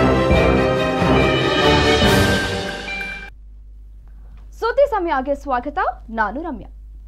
ಸುದ್ದಿ ಸಮಯಗೆ ಸ್ವಾಗತ ನಾನು ರಮ್ಯಾ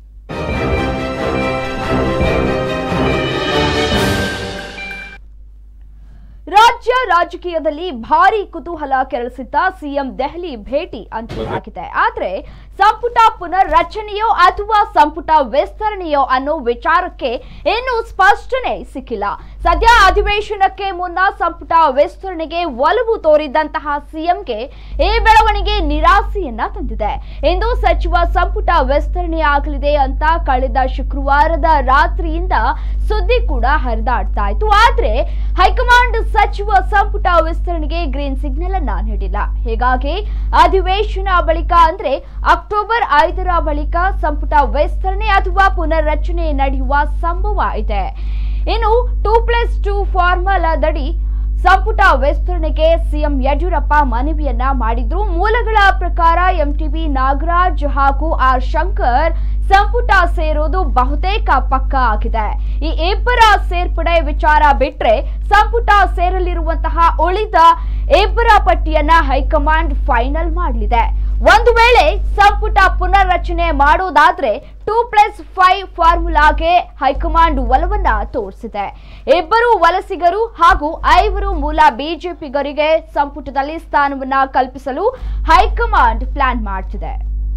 ರಾಜ್ಯ ರಾಜಕೀಯದಲ್ಲಿ ಭಾರಿ ಕುತೂಹಲ ಕೆರಳಿಸಿದ್ದ ಸಿಎಂ ದೆಹಲಿ ಭೇಟಿ ಅಂತಿಮವಾಗಿದೆ ಆದ್ರೆ ಸಂಪುಟ ಪುನರ್ರಚನೆಯೋ ಅಥವಾ ಸಂಪುಟ ವಿಸ್ತರಣೆಯೋ ಅನ್ನೋ ವಿಚಾರಕ್ಕೆ ಇನ್ನೂ ಸ್ಪಷ್ಟನೆ ಸಿಕ್ಕಿಲ್ಲ ಸದ್ಯ ಅಧಿವೇಶನಕ್ಕೆ ಮುನ್ನ ಸಂಪುಟ ವಿಸ್ತರಣೆಗೆ ಒಲವು ತೋರಿದ್ದಂತಹ ಸಿಎಂಗೆ ಈ ಬೆಳವಣಿಗೆ ನಿರಾಸೆಯನ್ನ ತಂದಿದೆ ಇಂದು ಸಚಿವ ಸಂಪುಟ ವಿಸ್ತರಣೆಯಾಗಲಿದೆ ಅಂತ ಕಳೆದ ಶುಕ್ರವಾರದ ರಾತ್ರಿಯಿಂದ ಸುದ್ದಿ ಕೂಡ ಹರಿದಾಡ್ತಾ ಇತ್ತು ಆದ್ರೆ ಹೈಕಮಾಂಡ್ ಸಚಿವ ಸಂಪುಟ ವಿಸ್ತರಣೆಗೆ ಗ್ರೀನ್ ಸಿಗ್ನಲ್ ಅನ್ನ ನೀಡಿಲ್ಲ ಹೀಗಾಗಿ ಅಧಿವೇಶನ ಬಳಿಕ ಅಂದ್ರೆ ಅಕ್ಟೋಬರ್ ಐದರ ಬಳಿಕ ಸಂಪುಟ ವಿಸ್ತರಣೆ ಅಥವಾ ಪುನರ್ರಚನೆ ನಡೆಯುವ ಸಂಭವ ಇದೆ ಇನ್ನು ಟೂ ಪ್ಲಸ್ ಟೂ ಫಾರ್ಮುಲಾದಡಿ ಸಂಪುಟ ವಿಸ್ತರಣೆಗೆ ಸಿಎಂ ಯಡಿಯೂರಪ್ಪ ಮನವಿಯನ್ನ ಮಾಡಿದ್ರು ಮೂಲಗಳ ಪ್ರಕಾರ ಎಂಟಿಬಿ ನಾಗರಾಜ್ ಹಾಗೂ ಆರ್ ಶಂಕರ್ ಸಂಪುಟ ಸೇರೋದು ಬಹುತೇಕ ಪಕ್ಕ ಆಗಿದೆ ಈ ಇಬ್ಬರ ಸೇರ್ಪಡೆ ವಿಚಾರ ಬಿಟ್ರೆ ಸಂಪುಟ ಸೇರಲಿರುವಂತಹ ಉಳಿದ ಇಬ್ಬರ ಪಟ್ಟಿಯನ್ನ ಹೈಕಮಾಂಡ್ ಫೈನಲ್ ಮಾಡಲಿದೆ ಒಂದು ವೇಳೆ ಸಂಪುಟ ಪುನರ್ರಚನೆ ಮಾಡೋದಾದ್ರೆ ಟೂ ಪ್ಲಸ್ ಫೈವ್ ಫಾರ್ಮುಲಾಗೆ ಹೈಕಮಾಂಡ್ ಒಲವನ್ನ ತೋರಿಸಿದೆ ಇಬ್ಬರು ವಲಸಿಗರು ಹಾಗೂ ಐವರು ಮೂಲ ಬಿಜೆಪಿಗರಿಗೆ ಸಂಪುಟದಲ್ಲಿ ಸ್ಥಾನವನ್ನ ಕಲ್ಪಿಸಲು ಹೈಕಮಾಂಡ್ ಪ್ಲಾನ್ ಮಾಡ್ತಿದೆ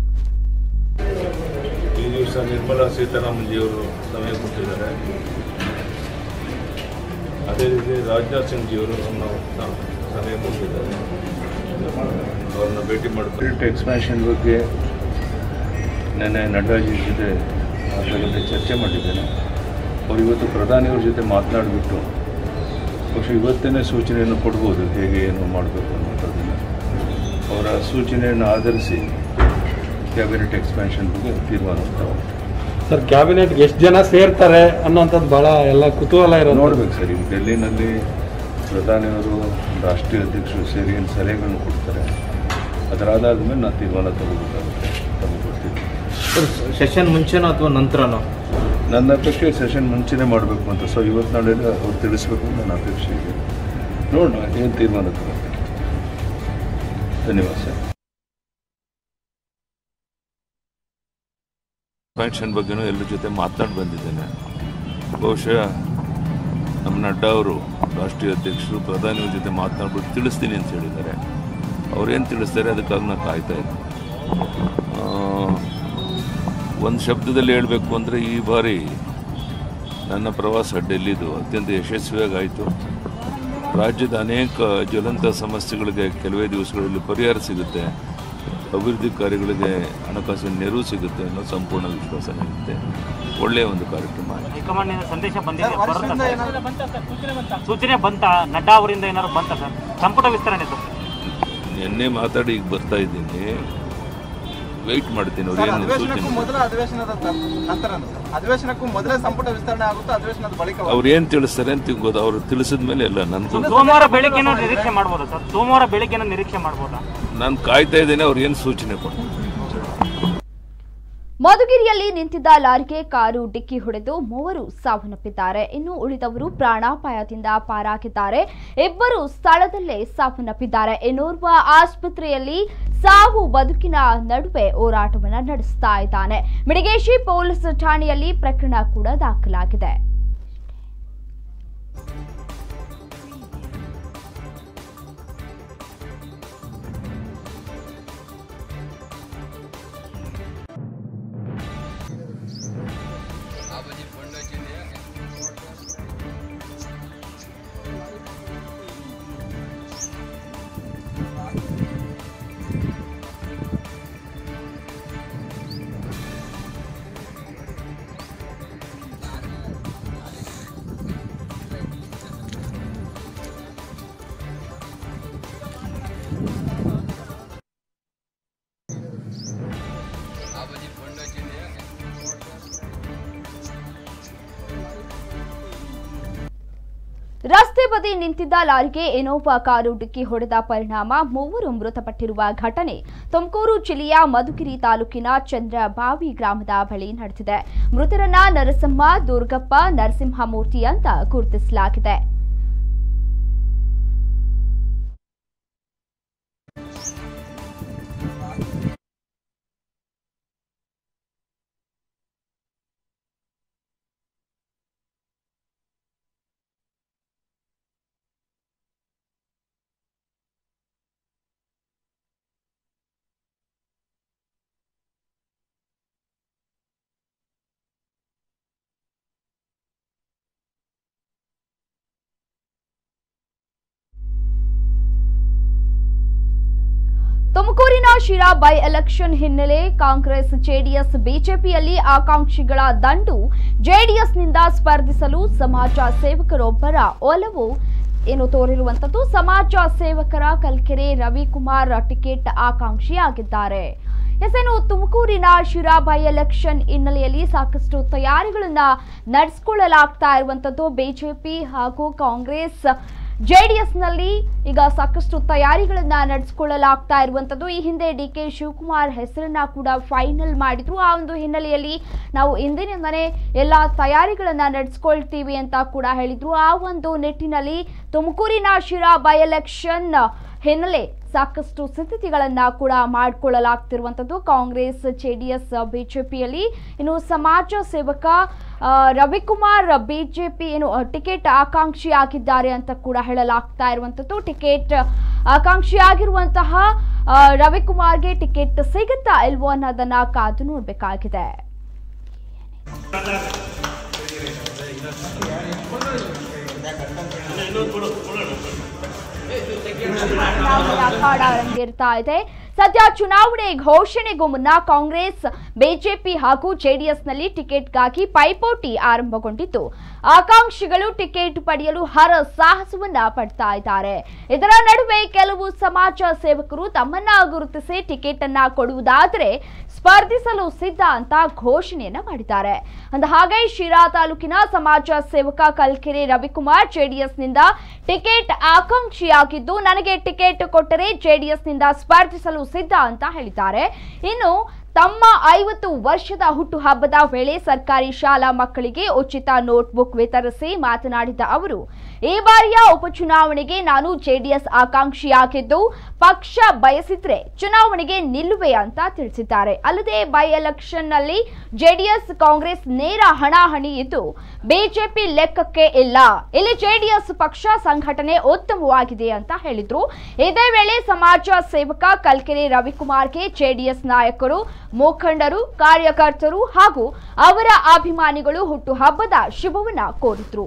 ಈ ದಿವಸ ನಿರ್ಮಲಾ ಸೀತಾರಾಮನ್ ಜಿಯವರು ಸಮಯ ಕೊಟ್ಟಿದ್ದಾರೆ ಅದೇ ರೀತಿ ರಾಜನಾಥ್ ಸಿಂಗ್ ಜಿಯವರು ನಮ್ಮ ಸ- ಸಮಯ ಕೊಟ್ಟಿದ್ದಾರೆ ಅವ್ರನ್ನ ಭೇಟಿ ಮಾಡ್ಕೊಂಡು ಎಕ್ಸ್ಪ್ಯಾನ್ಷನ್ ಬಗ್ಗೆ ನೆನ್ನೆ ನಡ್ಡಾಜಿ ಜೊತೆ ಅದ್ರ ಬಗ್ಗೆ ಚರ್ಚೆ ಮಾಡಿದ್ದೇನೆ ಅವ್ರು ಇವತ್ತು ಪ್ರಧಾನಿಯವ್ರ ಜೊತೆ ಮಾತನಾಡಿಬಿಟ್ಟು ಬಹುಶಃ ಇವತ್ತೇ ಸೂಚನೆಯನ್ನು ಕೊಡ್ಬೋದು ಹೇಗೆ ಏನು ಮಾಡಬೇಕು ಅನ್ನೋಂಥದ್ದನ್ನು ಅವರ ಸೂಚನೆಯನ್ನು ಆಧರಿಸಿ ಕ್ಯಾಬಿನೆಟ್ ಎಕ್ಸ್ಪ್ಯಾನ್ಷನ್ ಬಗ್ಗೆ ತೀರ್ಮಾನ ತಗೊಂಡು ಸರ್ ಕ್ಯಾಬಿನೆಟ್ಗೆ ಎಷ್ಟು ಜನ ಸೇರ್ತಾರೆ ಅನ್ನೋಂಥದ್ದು ಬಹಳ ಎಲ್ಲ ಕುತೂಹಲ ಇರೋದು ನೋಡ್ಬೇಕು ಸರ್ ಈಗ ಡೆಲ್ಲಿನಲ್ಲಿ ಪ್ರಧಾನಿಯವರು ರಾಷ್ಟ್ರೀಯ ಅಧ್ಯಕ್ಷರು ಸೇರಿ ಏನು ಸಲಹೆಗಳನ್ನು ಕೊಡ್ತಾರೆ ಅದರ ಆಧಾರದ ಮೇಲೆ ನಾನು ತೀರ್ಮಾನ ತಗೋಬೇಕಾಗುತ್ತೆ ತಮಗೆ ಗೊತ್ತಿದೆ ಸೆಷನ್ ಮುಂಚೆನೋ ಅಥವಾ ನಂತರನೋ ನನ್ನ ಅಪೇಕ್ಷೆ ಸೆಷನ್ ಮುಂಚೆನೇ ಮಾಡಬೇಕು ಅಂತ ಸೊ ಇವತ್ತು ನಾಳೆ ಅವ್ರು ತಿಳಿಸ್ಬೇಕು ಅಂತ ನನ್ನ ಅಪೇಕ್ಷೆ ಇದೆ ನೋಡೋಣ ಏನು ತೀರ್ಮಾನ ತಗೋಬೇಕು ಧನ್ಯವಾದ ಸರ್ ಎಕ್ಸ್ಪ್ಯಾನ್ಷನ್ ಬಗ್ಗೆನೂ ಎಲ್ಲರ ಜೊತೆ ಮಾತನಾಡಿ ಬಂದಿದ್ದೇನೆ ಬಹುಶಃ ನಮ್ಮ ನಡ್ಡಾ ಅವರು ರಾಷ್ಟ್ರೀಯ ಅಧ್ಯಕ್ಷರು ಪ್ರಧಾನಿಯವ್ರ ಜೊತೆ ಮಾತನಾಡ್ಬಿಟ್ಟು ತಿಳಿಸ್ತೀನಿ ಅಂತ ಹೇಳಿದ್ದಾರೆ ಅವ್ರೇನು ತಿಳಿಸ್ತಾರೆ ಅದಕ್ಕಾಗಿ ನಾನು ಕಾಯ್ತಾ ಇದ್ದೆ ಒಂದು ಶಬ್ದದಲ್ಲಿ ಹೇಳಬೇಕು ಅಂದರೆ ಈ ಬಾರಿ ನನ್ನ ಪ್ರವಾಸ ಡೆಲ್ಲಿದು ಅತ್ಯಂತ ಯಶಸ್ವಿಯಾಗಿ ಆಯಿತು ರಾಜ್ಯದ ಅನೇಕ ಜ್ವಲಂತ ಸಮಸ್ಯೆಗಳಿಗೆ ಕೆಲವೇ ದಿವಸಗಳಲ್ಲಿ ಪರಿಹಾರ ಸಿಗುತ್ತೆ ಅಭಿವೃದ್ಧಿ ಕಾರ್ಯಗಳಿಗೆ ಹಣಕಾಸಿನ ನೆರವು ಸಿಗುತ್ತೆ ಅನ್ನೋ ಸಂಪೂರ್ಣ ವಿಶ್ವಾಸ ನನಗಿದೆ ಒಳ್ಳೆಯ ಒಂದು ಕಾರ್ಯಕ್ರಮ ಆಗಿದೆ ಹೈಕಮಾಂಡ್ ಸಂದೇಶ ಬಂದಿದೆ ಬರುತ್ತಾ ಸರ್? ಸೂಚನೆ ಬಂತ ನಡ್ಡಾ ಅವರಿಂದ ಏನಾದ್ರು ಬಂತ ಸರ್ ಸಂಪುಟ ವಿಸ್ತರಣೆ ಸರ್ ನಿನ್ನೆ ಮಾತಾಡಿ ಈಗ ಬರ್ತಾ ಇದ್ದೀನಿ ವೆಯ್ಟ್ ಮಾಡ್ತೀನಿ ಅವ್ರು ಸರ್ ಏನು ಅಧಿವೇಶನಕ್ಕೂ ಸೂಚನೆ ಮೊದಲ ಅಧಿವೇಶನದ ತ- ನಂತರ ಸರ್ ಅಧಿವೇಶನಕ್ಕೂ ಮೊದಲೇ ಸಂಪುಟ ವಿಸ್ತರಣೆ ಆಗುತ್ತಾ ಅಧಿವೇಶನದ ಬಳಿಕ ಅವ್ರು ಏನು ತಿಳಿಸ್ತಾರೆ ಅಂತ ಗೊತ್ತು ಅವ್ರು ತಿಳಿಸಿದ ಮೇಲೆ ಎಲ್ಲ ನನಗೂ ಸೋಮವಾರ ಬೆಳಿಗ್ಗೆನೂ ನಿರೀಕ್ಷೆ ಮಾಡ್ಬೋದಾ ಸರ್ ಸೋಮವಾರ ಬೆಳಿಗ್ಗೆನೂ ನಿರೀಕ್ಷೆ ಮಾಡ್ಬೋದಾ ನಾನು ಕಾಯ್ತಾ ಇದ್ದೇನೆ ಅವ್ರು ಏನು ಸೂಚನೆ ಕೊಡ್ತಾರೆ ಮಧುಗಿರಿಯಲ್ಲಿ ನಿಂತಿದ್ದ ಲಾರಿಗೆ ಕಾರು ಡಿಕ್ಕಿ ಹೊಡೆದು ಮೂವರು ಸಾವನ್ನಪ್ಪಿದ್ದಾರೆ ಇನ್ನು ಉಳಿದವರು ಪ್ರಾಣಾಪಾಯದಿಂದ ಪಾರಾಗಿದ್ದಾರೆ ಇಬ್ಬರು ಸ್ಥಳದಲ್ಲೇ ಸಾವನ್ನಪ್ಪಿದ್ದಾರೆ ಇನ್ನೋರ್ವ ಆಸ್ಪತ್ರೆಯಲ್ಲಿ ಸಾವು ಬದುಕಿನ ನಡುವೆ ಹೋರಾಟವನ್ನು ನಡೆಸ್ತಾ ಇದ್ದಾನೆ ಮಿಡಿಗೇಶಿ ಪೊಲೀಸ್ ಠಾಣೆಯಲ್ಲಿ ಪ್ರಕರಣ ಕೂಡ ದಾಖಲಾಗಿದೆ ರಸ್ತೆ ಬದಿ ನಿಂತಿದ್ದ ಲಾರಿಗೆ ಇನೋವಾ ಕಾರು ಡಿಕ್ಕಿ ಹೊಡೆದ ಪರಿಣಾಮ ಮೂವರು ಮೃತಪಟ್ಟಿರುವ ಘಟನೆ ತುಮಕೂರು ಜಿಲ್ಲೆಯ ಮಧುಗಿರಿ ತಾಲೂಕಿನ ಚಂದ್ರಬಾವಿ ಗ್ರಾಮದ ಬಳಿ ನಡೆದಿದೆ ಮೃತರನ್ನ ನರಸಮ್ಮ ದುರ್ಗಪ್ಪ ನರಸಿಂಹಮೂರ್ತಿ ಅಂತ ಗುರುತಿಸಲಾಗಿದೆ ತುಮಕೂರಿನ ಶಿರಾ ಬೈ ಎಲೆಕ್ಷನ್ ಹಿನ್ನೆಲೆ ಕಾಂಗ್ರೆಸ್ ಜೆಡಿಎಸ್ ಬಿಜೆಪಿಯಲ್ಲಿ ಆಕಾಂಕ್ಷಿಗಳ ದಂಡು ಜೆಡಿಎಸ್ನಿಂದ ಸ್ಪರ್ಧಿಸಲು ಸಮಾಜ ಸೇವಕರೊಬ್ಬರ ಒಲವು ಏನು ತೋರಿರುವಂತದ್ದು ಸಮಾಜ ಸೇವಕರ ಕಲ್ಕೆರೆ ರವಿಕುಮಾರ್ ಟಿಕೆಟ್ ಆಕಾಂಕ್ಷಿಯಾಗಿದ್ದಾರೆ ಎಸ್ ಏನು ತುಮಕೂರಿನ ಶಿರಾ ಬೈ ಎಲೆಕ್ಷನ್ ಹಿನ್ನೆಲೆಯಲ್ಲಿ ಸಾಕಷ್ಟು ತಯಾರಿಗಳನ್ನ ನಡೆಸಿಕೊಳ್ಳಲಾಗ್ತಾ ಇರುವಂತದ್ದು ಬಿಜೆಪಿ ಹಾಗೂ ಕಾಂಗ್ರೆಸ್ ಜೆಡಿಎಸ್ನಲ್ಲಿ ಈಗ ಸಾಕಷ್ಟು ತಯಾರಿಗಳನ್ನ ನಡೆಸಿಕೊಳ್ಳಲಾಗ್ತಾ ಇರುವಂತದ್ದು ಈ ಹಿಂದೆ ಡಿ ಕೆ ಶಿವಕುಮಾರ್ ಹೆಸರನ್ನ ಕೂಡ ಫೈನಲ್ ಮಾಡಿದ್ರು ಆ ಒಂದು ಹಿನ್ನೆಲೆಯಲ್ಲಿ ನಾವು ಇಂದಿನಿಂದನೇ ಎಲ್ಲ ತಯಾರಿಗಳನ್ನ ನಡೆಸ್ಕೊಳ್ತೀವಿ ಅಂತ ಕೂಡ ಹೇಳಿದ್ರು ಆ ಒಂದು ನಿಟ್ಟಿನಲ್ಲಿ ತುಮಕೂರಿನ ಶಿರಾ ಬೈ ಎಲೆಕ್ಷನ್ ಹಿನ್ನೆಲೆ ಸಾಕಷ್ಟು ಸಿದ್ಧತೆಗಳನ್ನ ಕೂಡ ಮಾಡಿಕೊಳ್ಳಲಾಗ್ತಿರುವಂಥದ್ದು ಕಾಂಗ್ರೆಸ್ ಜೆಡಿಎಸ್ ಬಿಜೆಪಿಯಲ್ಲಿ ಇನ್ನು ಸಮಾಜ ಸೇವಕ ಆ, ರವಿಕುಮಾರ್ ಬಿಜೆಪಿ ಏನು ಆ, ಟಿಕೆಟ್ ಆಕಾಂಕ್ಷಿ ಆಗಿದ್ದಾರೆ ಅಂತ ಕೂಡ ಹೇಳಲಾಗ್ತಾ ಇರುವಂಥದ್ದು ಟಿಕೆಟ್ ಆಕಾಂಕ್ಷಿ ಆಗಿರುವಂತಹ ಆ, ರವಿಕುಮಾರ್ಗೆ ಟಿಕೆಟ್ ಸಿಗುತ್ತಾ ಇಲ್ವೋ ಅನ್ನೋದನ್ನ ಕಾದು ನೋಡಬೇಕಾಗಿದೆ ಚುನಾವಣೆ ಅಖಾಡ ರಂಗೇರ್ತಾ ಇದೆ ಸದ್ಯ ಚುನಾವಣೆ ಘೋಷಣೆಗೂ ಮುನ್ನ ಕಾಂಗ್ರೆಸ್ ಬಿಜೆಪಿ ಹಾಗೂ ಜೆಡಿಎಸ್ನಲ್ಲಿ ಟಿಕೆಟ್ಗಾಗಿ ಪೈಪೋಟಿ ಆರಂಭಗೊಂಡಿದ್ದು ಆಕಾಂಕ್ಷಿಗಳು ಟಿಕೆಟ್ ಪಡೆಯಲು ಹರ ಸಾಹಸವನ್ನ ಪಡ್ತಾ ಇದ್ದಾರೆ ಇದರ ನಡುವೆ ಕೆಲವು ಸಮಾಜ ಸೇವಕರು ತಮ್ಮನ್ನ ಗುರುತಿಸಿ ಟಿಕೆಟ್ ಅನ್ನ ಕೊಡುವುದಾದರೆ ಸ್ಪರ್ಧಿಸಲು ಸಿದ್ಧ ಅಂತ ಘೋಷಣೆಯನ್ನ ಮಾಡಿದ್ದಾರೆ ಅಂದ ಹಾಗೆ ಶಿರಾ ತಾಲೂಕಿನ ಸಮಾಜ ಸೇವಕ ಕಲ್ಕೆರೆ ರವಿಕುಮಾರ್ ಜೆಡಿಎಸ್ನಿಂದ ಟಿಕೆಟ್ ಆಕಾಂಕ್ಷಿಯಾಗಿದ್ದು ನನಗೆ ಟಿಕೆಟ್ ಕೊಟ್ಟರೆ ಜೆಡಿಎಸ್ನಿಂದ ಸ್ಪರ್ಧಿಸಲು ಸಿದ್ಧ ಅಂತ ಹೇಳಿದ್ದಾರೆ ಇನ್ನು ತಮ್ಮ ಐವತ್ತು ವರ್ಷದ ಹುಟ್ಟುಹಬ್ಬದ ವೇಳೆ ಸರ್ಕಾರಿ ಶಾಲಾ ಮಕ್ಕಳಿಗೆ ಉಚಿತ ನೋಟ್ಬುಕ್ ವಿತರಿಸಿ ಮಾತನಾಡಿದ ಅವರು ಈ ಬಾರಿಯ ಉಪಚುನಾವಣೆಗೆ ನಾನು ಜೆಡಿಎಸ್ ಆಕಾಂಕ್ಷಿಯಾಗಿದ್ದು ಪಕ್ಷ ಬಯಸಿದ್ರೆ ಚುನಾವಣೆಗೆ ನಿಲ್ಲುವೆ ಅಂತ ತಿಳಿಸಿದ್ದಾರೆ ಅಲ್ಲದೆ ಬೈ ಎಲೆಕ್ಷನ್ ನಲ್ಲಿ ಜೆಡಿಎಸ್ ಕಾಂಗ್ರೆಸ್ ನೇರ ಹಣಾಹಣಿ ಇದ್ದು ಬಿಜೆಪಿ ಲೆಕ್ಕಕ್ಕೆ ಇಲ್ಲ ಇಲ್ಲಿ ಜೆಡಿಎಸ್ ಪಕ್ಷ ಸಂಘಟನೆ ಉತ್ತಮವಾಗಿದೆ ಅಂತ ಹೇಳಿದ್ರು ಇದೇ ವೇಳೆ ಸಮಾಜ ಸೇವಕ ಕಲ್ಕೆರೆ ರವಿಕುಮಾರ್ಗೆ ಜೆಡಿಎಸ್ ನಾಯಕರು ಮುಖಂಡರು ಕಾರ್ಯಕರ್ತರು ಹಾಗೂ ಅವರ ಅಭಿಮಾನಿಗಳು ಹುಟ್ಟುಹಬ್ಬದ ಶುಭವನ್ನ ಕೋರಿದ್ರು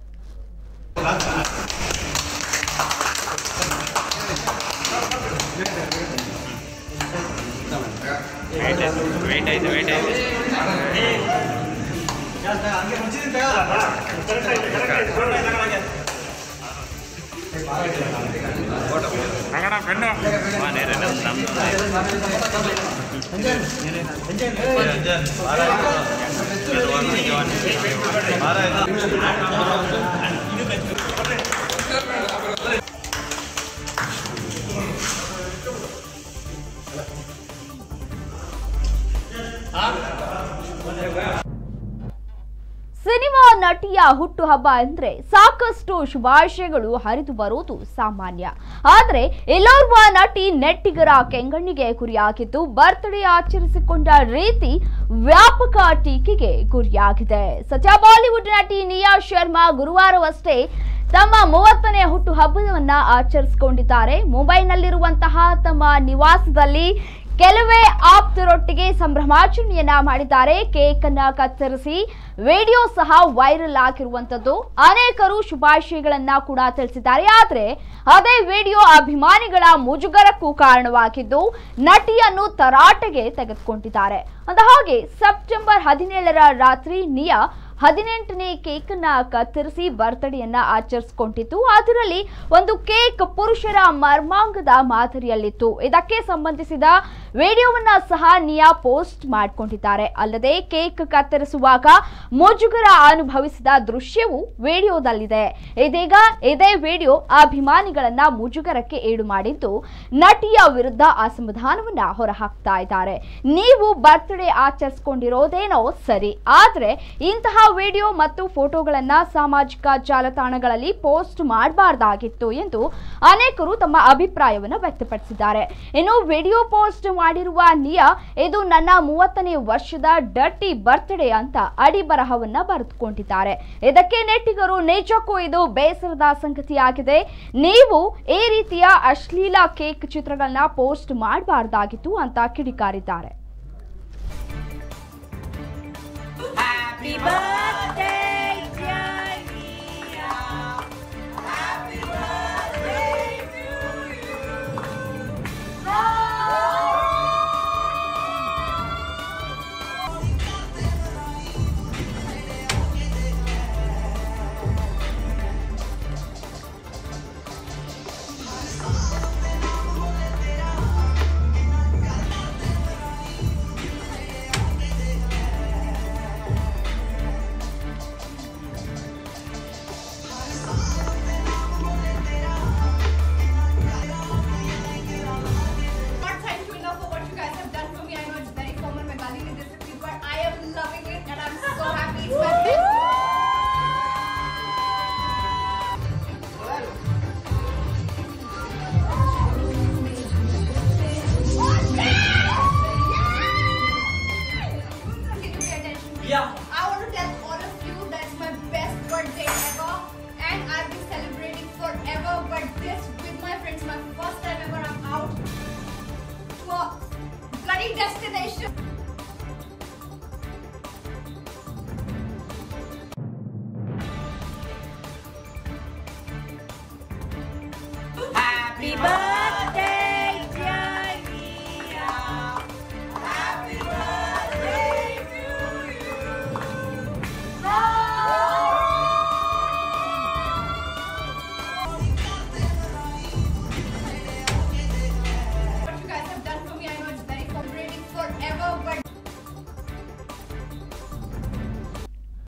ಸಿನಿಮಾ ನಟಿಯ ಹುಟ್ಟುಹಬ್ಬ ಅಂದ್ರೆ ಸಾಕಷ್ಟು ಶುಭಾಶಯಗಳು ಹರಿದು ಬರುವುದು ಸಾಮಾನ್ಯ ಆದ್ರೆ ಎಲ್ಲೋರ್ವ ನಟಿ ನೆಟ್ಟಿಗರ ಕೆಂಗಣ್ಣಿಗೆ ಗುರಿಯಾಗಿದ್ದು ಬರ್ತ್ಡೇ ಆಚರಿಸಿಕೊಂಡ ರೀತಿ ವ್ಯಾಪಕ ಟೀಕೆಗೆ ಗುರಿಯಾಗಿದೆ ಸದ್ಯ ಬಾಲಿವುಡ್ ನಟಿ ನಿಯಾ ಶರ್ಮಾ ಗುರುವಾರವಷ್ಟೇ ತಮ್ಮ ಮೂವತ್ತನೇ ಹುಟ್ಟುಹಬ್ಬವನ್ನ ಆಚರಿಸಿಕೊಂಡಿದ್ದಾರೆ ಮುಂಬೈನಲ್ಲಿರುವಂತಹ ತಮ್ಮ ನಿವಾಸದಲ್ಲಿ ಕೆಲವೇ ಆಪ್ತರೊಟ್ಟಿಗೆ ಸಂಭ್ರಮಾಚರಣೆಯನ್ನ ಮಾಡಿದ್ದಾರೆ ಕೇಕ್ ಅನ್ನ ಕತ್ತರಿಸಿ ವಿಡಿಯೋ ಸಹ ವೈರಲ್ ಆಗಿರುವಂತದ್ದು ಅನೇಕರು ಶುಭಾಶಯಗಳನ್ನ ಕೂಡ ತಿಳಿಸಿದ್ದಾರೆ ಆದ್ರೆ ಅದೇ ವಿಡಿಯೋ ಅಭಿಮಾನಿಗಳ ಮುಜುಗರಕ್ಕೂ ಕಾರಣವಾಗಿದ್ದು ನಟಿಯನ್ನು ತರಾಟೆಗೆ ತೆಗೆದುಕೊಂಡಿದ್ದಾರೆ ಅಂದ ಹಾಗೆ ಸೆಪ್ಟೆಂಬರ್ ಹದಿನೇಳರ ರಾತ್ರಿ ನಿಯಾ ಹದಿನೆಂಟನೇ ಕೇಕ್ ಅನ್ನ ಕತ್ತರಿಸಿ ಬರ್ತ್ಡೇಯನ್ನ ಆಚರಿಸಿಕೊಂಡಿತ್ತು ಅದರಲ್ಲಿ ಒಂದು ಕೇಕ್ ಪುರುಷರ ಮರ್ಮಾಂಗದ ಮಾದರಿಯಲ್ಲಿತ್ತು ಇದಕ್ಕೆ ಸಂಬಂಧಿಸಿದ ವಿಡಿಯೋವನ್ನ ಸಹ ನಿಯಾ ಪೋಸ್ಟ್ ಮಾಡಿಕೊಂಡಿದ್ದಾರೆ ಅಲ್ಲದೆ ಕೇಕ್ ಕತ್ತರಿಸುವಾಗ ಮುಜುಗರ ಅನುಭವಿಸಿದ ದೃಶ್ಯವು ವಿಡಿಯೋದಲ್ಲಿದೆ ಇದೀಗ ಇದೇ ವಿಡಿಯೋ ಅಭಿಮಾನಿಗಳನ್ನ ಮುಜುಗರಕ್ಕೆ ಈಡು ಮಾಡಿದ್ದು ನಟಿಯ ವಿರುದ್ಧ ಅಸಮಾಧಾನವನ್ನ ಹೊರಹಾಕ್ತಾ ಇದ್ದಾರೆ ನೀವು ಬರ್ತ್ಡೇ ಆಚರಿಸಿಕೊಂಡಿರೋದೇನೋ ಸರಿ ಆದ್ರೆ ಇಂತಹ ವಿಡಿಯೋ ಮತ್ತು ಫೋಟೋಗಳನ್ನ ಸಾಮಾಜಿಕ ಜಾಲತಾಣಗಳಲ್ಲಿ ಪೋಸ್ಟ್ ಮಾಡಬಾರ್ದಾಗಿತ್ತು ಎಂದು ಅನೇಕರು ತಮ್ಮ ಅಭಿಪ್ರಾಯವನ್ನು ವ್ಯಕ್ತಪಡಿಸಿದ್ದಾರೆ ಇನ್ನು ವಿಡಿಯೋ ಪೋಸ್ಟ್ ಮಾಡಿರುವ ನಿಯಾ ಇದು ನನ್ನ ಮೂವತ್ತನೇ ವರ್ಷದ ಡರ್ಟಿ ಬರ್ತ್ಡೇ ಅಂತ ಅಡಿಬರಹವನ್ನ ಬರೆದುಕೊಂಡಿದ್ದಾರೆ ಇದಕ್ಕೆ ನೆಟ್ಟಿಗರು ನಿಜಕ್ಕೂ ಇದು ಬೇಸರದ ಸಂಗತಿಯಾಗಿದೆ ನೀವು ಈ ರೀತಿಯ ಅಶ್ಲೀಲ ಕೇಕ್ ಚಿತ್ರಗಳನ್ನ ಪೋಸ್ಟ್ ಮಾಡಬಾರ್ದಾಗಿತ್ತು ಅಂತ ಕಿಡಿಕಾರಿದ್ದಾರೆ Happy birthday